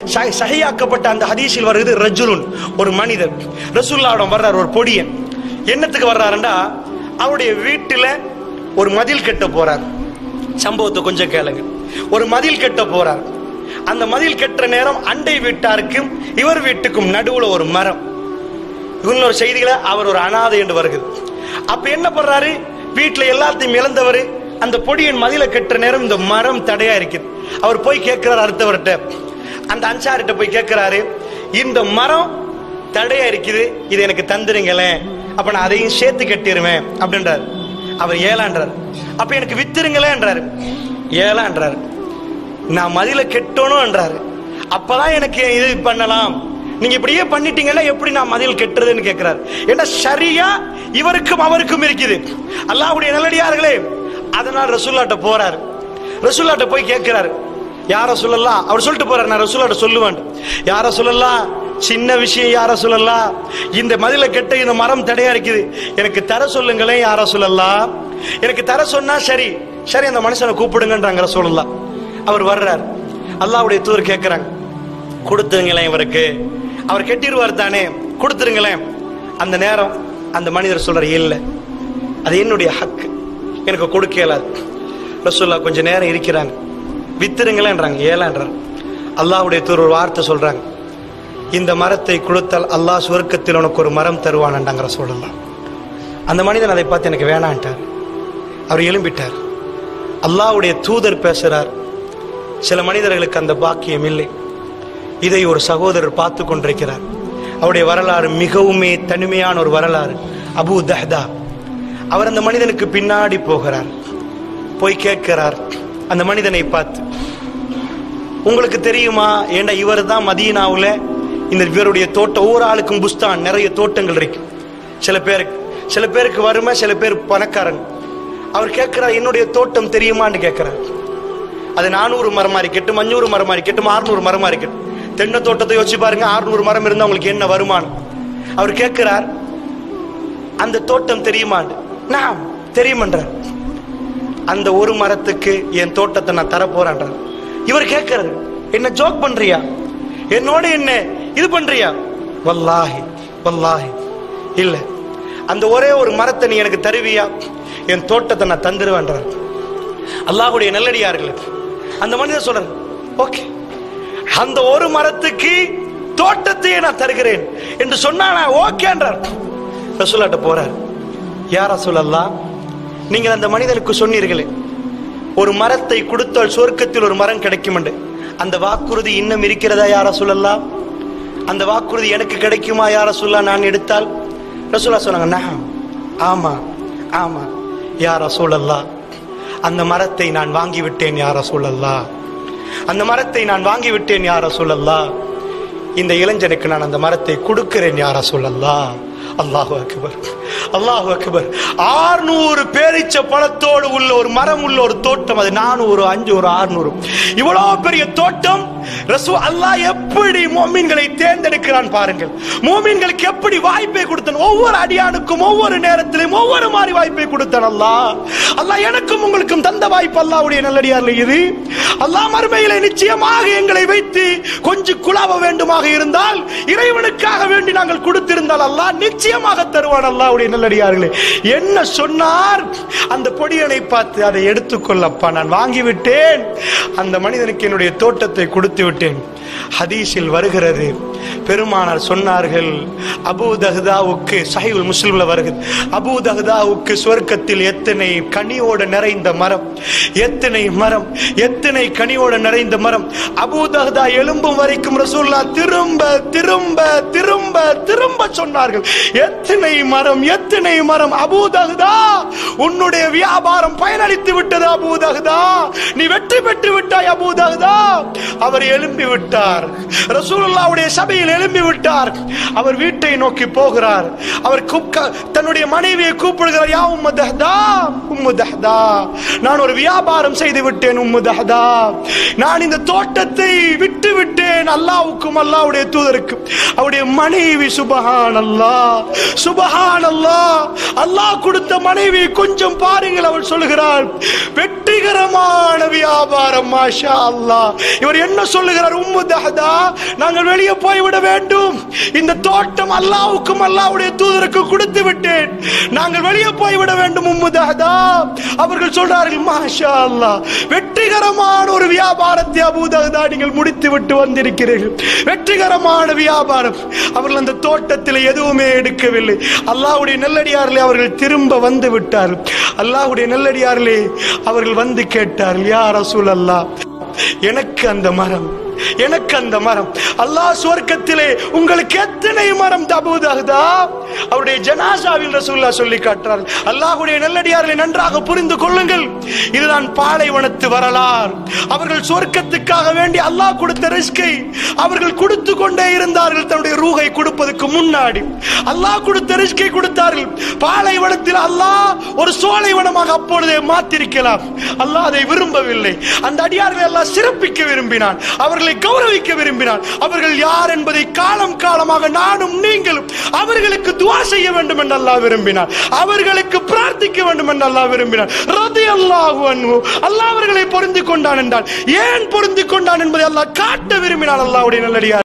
சஹி- சஹியாக்கப்பட்ட அந்த ஹதீஸில் வருது ரஜுலுன் ஒரு மனிதர் ரசூல்லாவிடம் வர்றார் ஒரு பொடியன் என்னத்துக்கு வர்றாருண்டா அவருடைய வீட்டுல ஒரு மதில் கட்ட போறார் சம்பவத்தை கொஞ்சம் கேளுங்க ஒரு மதில் கட்ட போறார் அந்த மதில் கட்டுற நேரம் அண்டை வீட்டாருக்கும் இவர் வீட்டுக்கும் நடுவுல ஒரு மரம் இன்னொரு செய்தியில அவர் ஒரு அனாதை என்று வருகிறது அப்ப என்ன பண்றாரு வீட்டுல எல்லாத்தையும் இழந்தவர் அந்த பொடியின் மதில கட்டுற நேரம் இந்த மரம் தடையா இருக்குது அவர் போய் கேட்கிறார் அடுத்தவர்கிட்ட அந்த அன்சாரிட்ட போய் கேட்கிறாரு இந்த மரம் தடையா இருக்குது இது எனக்கு தந்துருங்களேன் அப்ப நான் அதையும் சேர்த்து கட்டிடுவேன் அப்படின்றார் அவர் ஏழான்றார் அப்ப எனக்கு வித்துருங்களேன்றாரு ஏழான்றார் நான் மதில கெட்டணும்ன்றாரு அப்பதான் எனக்கு இது பண்ணலாம் நீங்க இப்படியே பண்ணிட்டீங்கன்னா எப்படி நான் மதில் கெட்டுறதுன்னு கேட்கிறார் ஏன்னா சரியா இவருக்கும் அவருக்கும் இருக்குது அல்லாஹ்வுடைய நல்லடியார்களே அதனால் ரசூல்லாட்ட போறாரு ரசூல்லாட்ட போய் கேட்கிறாரு யார சொல்லலாம் அவர் சொல்லிட்டு போறாரு நான் ரசூல்லாட்ட சொல்லுவேன் யார சொல்லலாம் சின்ன விஷயம் யார சொல்லலாம் இந்த மதில கெட்ட இந்த மரம் தடையா இருக்குது எனக்கு தர சொல்லுங்களேன் யார சொல்லலாம் எனக்கு தர சொன்னா சரி சரி அந்த மனுஷனை கூப்பிடுங்கன்றாங்க சொல்லலாம் அவர் வர்றார் அல்லாஹ்வுடைய தூதர் கேட்கிறாங்க கொடுத்துருங்களேன் இவருக்கு அவர் கெட்டிடுவார் தானே கொடுத்துருங்களேன் அந்த நேரம் அந்த மனிதர் சொல்றாரு இல்லை அது என்னுடைய ஹக்கு எனக்கு கொடுக்க இயலாது ரசூல்லா கொஞ்ச நேரம் இருக்கிறாங்க வித்துருங்களேன்றாங்க ஏலான்றாங்க அல்லாஹ்வுடைய தூதர் ஒரு வார்த்தை சொல்றாங்க இந்த மரத்தை கொடுத்தால் அல்லாஹ் சுவர்க்கத்தில் உனக்கு ஒரு மரம் தருவான்டாங்கிற சொல்லலாம் அந்த மனிதன் அதை பார்த்து எனக்கு வேணான்ட்டார் அவர் எழும்பிட்டார் அல்லாஹ்வுடைய தூதர் பேசுறார் சில மனிதர்களுக்கு அந்த பாக்கியம் இல்லை இதை ஒரு சகோதரர் பார்த்து கொண்டிருக்கிறார் அவருடைய வரலாறு மிகவுமே தனிமையான ஒரு வரலாறு அபு தஹ்தா அவர் அந்த மனிதனுக்கு பின்னாடி போகிறார் போய் கேட்கிறார் அந்த மனிதனை பார்த்து உங்களுக்கு தெரியுமா ஏண்டா இவர் தான் மதீனாவுல இந்த இவருடைய தோட்டம் ஒவ்வொரு ஆளுக்கும் புஸ்தான் நிறைய தோட்டங்கள் இருக்கு சில பேருக்கு சில பேருக்கு வறுமை சில பேர் பணக்காரன் அவர் கேட்கிறார் என்னுடைய தோட்டம் தெரியுமான்னு கேட்கிறார் அது நானூறு மரமா இருக்கட்டும் அஞ்சூறு மரமா இருக்கட்டும் அறுநூறு மரமா இருக்கட்டும் தென்னை தோட்டத்தை யோசிச்சு பாருங்க அறுநூறு மரம் இருந்தா உங்களுக்கு என்ன வருமானம் அவர் கேட்கிறார் அந்த தோட்டம் தெரியுமான்னு நான் தெரியுமன்றார் அந்த ஒரு மரத்துக்கு என் தோட்டத்தை நான் தர போறேன்றார் இவர் கேட்கிறாரு என்ன ஜோக் பண்றியா என்னோட என்ன இது பண்றியா வல்லாஹி வல்லாஹி இல்ல அந்த ஒரே ஒரு மரத்தை நீ எனக்கு தருவியா என் தோட்டத்தை நான் தந்துருவேன்றார் அல்லாஹ்வுடைய நல்லடியார்கள் அந்த மனிதர் சொல்றார் ஓகே அந்த ஒரு மரத்துக்கு தோட்டத்தையே நான் தருகிறேன் என்று சொன்னா நான் ஓகேன்றார் ரசூலாட்ட போறார் யார் ரசூலல்லா நீங்கள் அந்த மனிதனுக்கு சொன்னீர்களே ஒரு மரத்தை கொடுத்தால் சொர்க்கத்தில் ஒரு மரம் கிடைக்கும் என்று அந்த வாக்குறுதி இன்னும் இருக்கிறதா யார சொல்லலாம் அந்த வாக்குறுதி எனக்கு கிடைக்குமா யார சொல்ல நான் எடுத்தால் ரசூலா சொன்னாங்க "நஅம்." ஆமா ஆமா யார சூழல்லா அந்த மரத்தை நான் வாங்கி விட்டேன் யார சூழல்லா அந்த மரத்தை நான் வாங்கி விட்டேன் யார சூழல்லா இந்த இளைஞனுக்கு நான் அந்த மரத்தை கொடுக்கிறேன் யார சூழல்லா அல்லாஹு அக்பர் அல்லாஹு அக்பர் ஆறுநூறு பேரிச்ச பழத்தோடு உள்ள ஒரு மரம் உள்ள ஒரு தோட்டம் அது நானூறு அஞ்சு ஒரு ஆறுநூறு இவ்வளவு பெரிய தோட்டம் ரசூ அல்லாஹ் எப்படி மோமீன்களை தேர்ந்தெடுக்கிறான் பாருங்கள் மோமீன்களுக்கு எப்படி வாய்ப்பை கொடுத்தான் ஒவ்வொரு அடியானுக்கும் ஒவ்வொரு நேரத்திலும் ஒவ்வொரு மாதிரி வாய்ப்பை கொடுத்தான் அல்லாஹ் அல்லாஹ் எனக்கும் உங்களுக்கும் தந்த வாய்ப்பு அல்லாஹ்வுடைய நல்லடியார்கள் இது அல்லாஹ் மறுமையிலே நிச்சயமாக எங்களை வைத்து கொஞ்சம் குழாவ வேண்டுமாக இருந்தால் இறைவனுக்காக வேண்டி நாங்கள் கொடுத்திருந்தால் அல்லாஹ் நிச்சயமாக தருவான் அல்லாஹ்வுடைய நல்லடியார்களே என்ன சொன்னார் அந்த பொடியனை பார்த்து அதை எடுத்துக்கொள்ளப்பா நான் வாங்கிவிட்டேன் அந்த மனிதனுக்கு என்னுடைய தோட்டத்தை கொடுத்து விட்டேன் ஹதீஸில் வருகிறது பெருமானார் சொன்னார்கள் அபூ தஹ்தாவுக்கு சஹீல் முஸ்லிம்ல வருகிறது அபூ தஹ்தாவுக்கு சொர்க்கத்தில் எத்தனை கனியோடு நிறைந்த மரம் எத்தனை மரம் எத்தனை கனியோடு நிறைந்த மரம் அபூ தஹ்தா எழும்பும் வரைக்கும் ரசூல்லா திரும்ப திரும்ப திரும்ப திரும்ப சொன்னார்கள் எத்தனை மரம் எத்தனை மரம் அபூ தஹ்தா உன்னுடைய வியாபாரம் பயனளித்து விட்டது அபூ தஹ்தா நீ வெற்றி பெற்று விட்டாய் அபூ தஹ்தா அவர் எழும்பி விட்டார் ரசூலுல்லாவுடைய சபையில் எழும்பி விட்டார் அவர் வீட்டை வீட்டை நோக்கி போகிறார் அவர் கூப்க- தன்னுடைய மனைவியை கூப்பிடுகிறார் யா உம்மு தஹ்தா உம்மு தஹ்தா நான் ஒரு வியாபாரம் செய்து விட்டேன் உம்மு தஹ்தா நான் இந்த தோட்டத்தை விட்டு விட்டேன் அல்லாவுக்கும் அல்லாவுடைய தூதருக்கும் அவருடைய மனைவி சுபஹான் அல்லாஹ் சுபஹான் அல்லாஹ் அல்லாஹ் கொடுத்த மனைவி கொஞ்சம் பாருங்கள் அவள் சொல்லுகிறாள் வெற்றிகரமான வியாபாரம் மாஷா அல்லாஹ் இவர் என்ன சொல்லுகிறார் உம்மு தஹதா நாங்கள் வெளியே போய்விட வேண்டும் இந்த தோட்டம் அல்லாவுக்கும் அல்லாவுடைய தூதருக்கு கொடுத்து விட்டேன் நாங்கள் வெளியே போய்விட வேண்டும் உம்மு தஹதா அவர்கள் சொல்றார்கள் மாஷா அல்லாஹ் வெற்றிகரமான ஒரு வியாபாரத்தை அபூ தஹதா நீங்கள் முடித்து விட்டு வந்திருக்கிறீர்கள் வெற்றிகரமான வியாபாரம் அவர்கள் அந்த தோட்டத்தில் எதுவுமே எடுக்கவில்லை அல்லாஹ்வுடைய நெல்லடியார்களே அவர்கள் திரும்ப வந்து விட்டார்கள் அல்லாஹ்வுடைய நெல்லடியார்களே அவர்கள் வந்து கேட்டார்கள் யா ரசூல் அல்லாஹ் எனக்கு அந்த மரம் எனக்கு அந்த மரம் அல்லாஹ் சுவர்க்கத்திலே உங்களுக்கு எத்தனை மரம் தபூதகுதா அவருடைய ஜனாசாவில் ரசூல்லா சொல்லி காட்டுறார் அல்லாஹ்வுடைய நல்லடியார்களை நன்றாக புரிந்து கொள்ளுங்கள் இதுதான் பாலைவனத்து வரலாறு அவர்கள் சுவர்க்கத்துக்காக வேண்டி அல்லாஹ் கொடுத்த ரிஸ்கை அவர்கள் கொடுத்து கொண்டே இருந்தார்கள் தன்னுடைய ரூகை கொடுப்பதற்கு முன்னாடி அல்லாஹ் கொடுத்த ரிஸ்கை கொடுத்தார்கள் பாலைவனத்தில் அல்லாஹ் ஒரு சோலைவனமாக அப்பொழுதே மாத்திருக்கலாம் அல்லாஹ் அதை விரும்பவில்லை அந்த அடியார்களை அல்லாஹ் சிறப்பிக்க விரும்பினான் அவர்களை கௌரவிக்க விரும்பினான் அவர்கள் யார் என்பதை காலம் காலமாக நானும் நீங்களும் அவர்களுக்கு துவா செய்ய வேண்டும் என்று அல்லாஹ் விரும்பினார் அவர்களுக்கு பிரார்த்திக்க வேண்டும் என்று அல்லாஹ் விரும்பினார் ரதி அல்லாஹு அன்ஹு அல்லாஹ் அவர்களை பொருந்திக் கொண்டான் என்றால் ஏன் பொருந்திக் கொண்டான் என்பதை அல்லாஹ் காட்ட விரும்பினான் அல்லாஹ்வுடைய நல்லடியார்